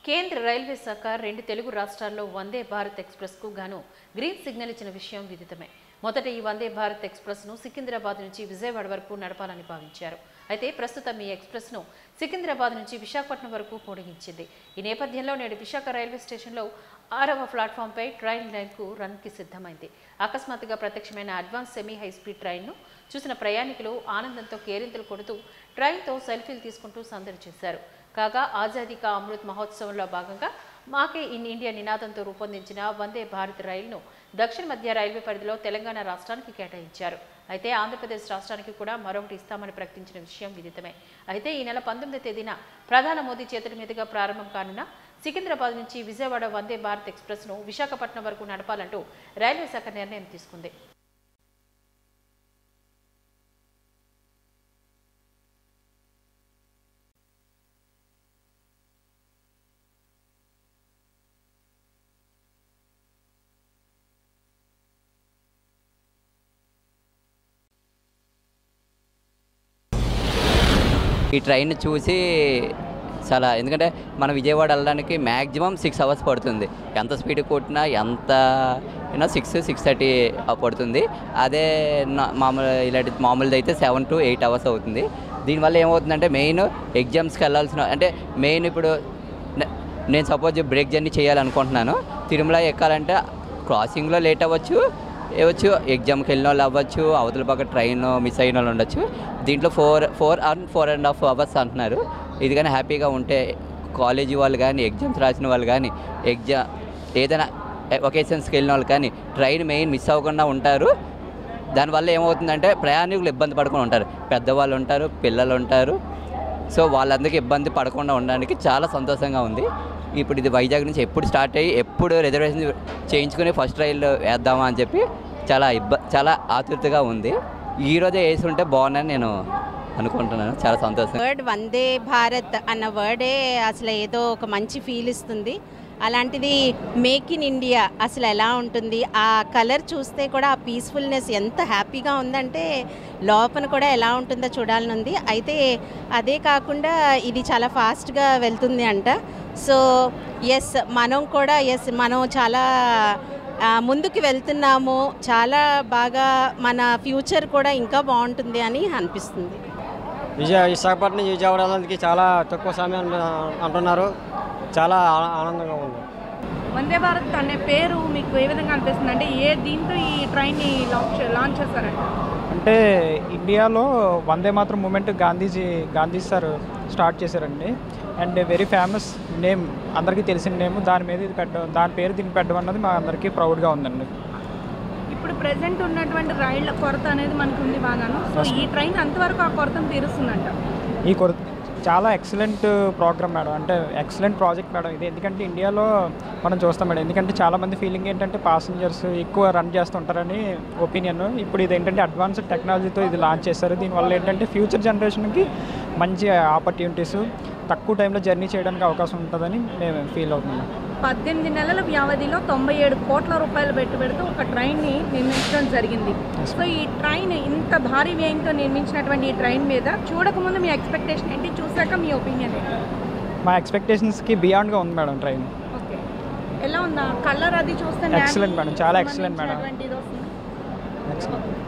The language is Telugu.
కేంద్ర రైల్వే శాఖ రెండు తెలుగు రాష్ట్రాల్లో వందే భారత్ ఎక్స్ప్రెస్కు గాను గ్రీన్ సిగ్నల్ ఇచ్చిన విషయం విదితమే మొదట ఈ వందే భారత్ ఎక్స్ప్రెస్ను సికింద్రాబాద్ నుంచి విజయవాడ వరకు నడపాలని భావించారు అయితే ప్రస్తుతం ఈ ఎక్స్ప్రెస్ను సికింద్రాబాద్ నుంచి విశాఖపట్నం వరకు పొడిగించింది ఈ నేపథ్యంలో నేడు విశాఖ రైల్వే స్టేషన్లో ఆరవ ప్లాట్ఫామ్పై ట్రైన్ లైన్కు రన్కి సిద్ధమైంది అకస్మాత్తుగా ప్రత్యక్షమైన అడ్వాన్స్ సెమీ హై స్పీడ్ ట్రైన్ను చూసిన ప్రయాణికులు ఆనందంతో కేరింతలు కొడుతూ ట్రైన్తో సెల్ఫీలు తీసుకుంటూ సందడి చేశారు కాగా ఆజాదీ కా అమృత్ మహోత్సవంలో భాగంగా మాకే ఇన్ ఇండియా నినాదంతో రూపొందించిన వందే భారత్ రైలును దక్షిణ మధ్య రైల్వే పరిధిలో తెలంగాణ రాష్ట్రానికి కేటాయించారు అయితే ఆంధ్రప్రదేశ్ రాష్ట్రానికి కూడా మరొకటి ఇస్తామని ప్రకటించిన విషయం విదితమే అయితే ఈ నెల పంతొమ్మిది తేదీన ప్రధాని మోదీ చేతుల మీదుగా ప్రారంభం కానున్న సికింద్రాబాద్ నుంచి విజయవాడ వందే భారత్ ఎక్స్ప్రెస్ను విశాఖపట్నం వరకు నడపాలంటూ రైల్వే శాఖ నిర్ణయం తీసుకుంది ఈ ట్రైన్ చూసి చాలా ఎందుకంటే మనం విజయవాడ వెళ్ళడానికి మ్యాక్సిమం సిక్స్ అవర్స్ పడుతుంది ఎంత స్పీడ్ కొట్టినా ఎంత అయినా సిక్స్ సిక్స్ థర్టీ పడుతుంది అదే నా- మామూలు ఇలాంటి మామూలుది అయితే సెవెన్ టు ఎయిట్ అవర్స్ అవుతుంది దీనివల్ల ఏమవుతుందంటే మెయిన్ ఎగ్జామ్స్కి వెళ్ళాల్సిన అంటే మెయిన్ ఇప్పుడు నే- నేను సపోజ్ బ్రేక్ జర్నీ చేయాలనుకుంటున్నాను తిరుమల ఎక్కాలంటే క్రాసింగ్లో లేట్ అవ్వచ్చు ఇవ్వచ్చు ఎగ్జామ్కి వెళ్ళిన వాళ్ళు అవ్వచ్చు అవతల పక్క ట్రైన్ మిస్ అయిన వాళ్ళు ఉండొచ్చు దీంట్లో four four and four and half hours అంటున్నారు ఇది కానీ హ్యాపీగా ఉంటే కాలేజీ వాళ్ళు కానీ ఎగ్జామ్స్ రాసిన వాళ్ళు కానీ ఎగ్జామ్ ఏదైనా ఒకేషన్స్కి వెళ్ళిన వాళ్ళు కానీ ట్రైన్ మెయిన్ మిస్ అవ్వకుండా ఉంటారు దానివల్ల ఏమవుతుందంటే ప్రయాణికులు ఇబ్బంది పడకుండా ఉంటారు పెద్దవాళ్ళు ఉంటారు పిల్లలు ఉంటారు సో వాళ్ళందరికీ ఇబ్బంది పడకుండా ఉండడానికి చాలా సంతోషంగా ఉంది ఇప్పుడు ఇది వైజాగ్ నుంచి ఎప్పుడు స్టార్ట్ అయ్యి ఎప్పుడు రిజర్వేషన్ చేయించుకుని ఫస్ట్ రైల్ వేద్దామా అని చెప్పి చాలా ఇబ్బ చాలా ఆతృతగా ఉంది ఈ రోజే వేసి ఉంటే బాగుందని నేను అనుకుంటున్నాను చాలా సంతోషం వర్డ్ వందే భారత్ అన్న వర్డే అసలు ఏదో ఒక మంచి ఫీల్ ఇస్తుంది అలాంటిది మేక్ ఇన్ ఇండియా అసలు ఎలా ఉంటుంది ఆ కలర్ చూస్తే కూడా ఆ పీస్ఫుల్నెస్ ఎంత హ్యాపీగా ఉందంటే లోపల కూడా ఎలా ఉంటుందో చూడాలని ఉంది అయితే అదే కాకుండా ఇది చాలా ఫాస్ట్గా వెళ్తుంది అంట సో ఎస్ మనం కూడా ఎస్ మనం చాలా ఆ, ముందుకు వెళ్తున్నాము చాలా బాగా మన ఫ్యూచర్ కూడా ఇంకా బాగుంటుంది అని అనిపిస్తుంది విజయ విశాఖపట్నం విజయవాడ వెళ్ళడానికి చాలా తక్కువ సమయం అంటు- అంటున్నారు చాలా ఆ- ఆనందంగా ఉంది వందే భారత్ అనే పేరు మీకు ఏ విధంగా అనిపిస్తుంది అంటే ఏ దీంతో ఈ ట్రైన్ని లాంచ్ లాంచ్ చేస్తారంట అంటే ఇండియాలో Vande Mataram movement Gandhiji Gandhi sir start చేశారండి అండ్ వెరీ ఫేమస్ నేమ్ అందరికీ తెలిసిన నేమ్ దాని మీద ఇది పెట్టడం దాని పేరు దీన్ని పెట్టడం అన్నది మా అందరికీ ప్రౌడ్గా ఉందండి ఇప్పుడు ప్రెసెంట్ ఉన్నటువంటి రైళ్ల కొరత అనేది మనకు ఉంది బాగాను సో ఈ ట్రైన్ అంతవరకు ఆ కొరతను తీరుస్తుందంట ఈ కొర చాలా ఎక్సలెంట్ ప్రోగ్రామ్ మేడం అంటే ఎక్సలెంట్ ప్రాజెక్ట్ మేడం ఇది ఎందుకంటే ఇండియాలో మనం చూస్తాం మేడం ఎందుకంటే చాలామంది ఫీలింగ్ ఏంటంటే పాసెంజర్స్ ఎక్కువ రన్ చేస్తుంటారని ఒపీనియన్ ఇప్పుడు ఇది ఏంటంటే అడ్వాన్స్డ్ టెక్నాలజీతో ఇది లాంచ్ చేశారు దీనివల్ల ఏంటంటే ఫ్యూచర్ జనరేషన్కి మంచి ఆపర్చునిటీస్ తక్కువ టైంలో జర్నీ చేయడానికి అవకాశం ఉంటుందని మేము ఫీల్ అవుతున్నాం పద్దెనిమిది నెలల వ్యవధిలో తొంభై ఏడు కోట్ల రూపాయలు పెట్టుబడితో ఒక ట్రైన్ని నిర్మించడం జరిగింది సో ఈ ట్రైన్ ఇంత భారీ వ్యయంతో నిర్మించినటువంటి ఈ ట్రైన్ మీద చూడకముందు మీ ఎక్స్పెక్టేషన్ ఏంటి చూసాక మీ ఒపీనియన్ ఏంటి మా ఎక్స్పెక్టేషన్స్కి బియాండ్గా ఉంది మేడం ట్రైన్ ఓకే ఎలా ఉందా కలర్ అది చూస్తే Excellent మేడం, చాలా excellent మేడం. సంబంధించినటువంటి ఇది వస్తుంది. ఎక్సలెంట్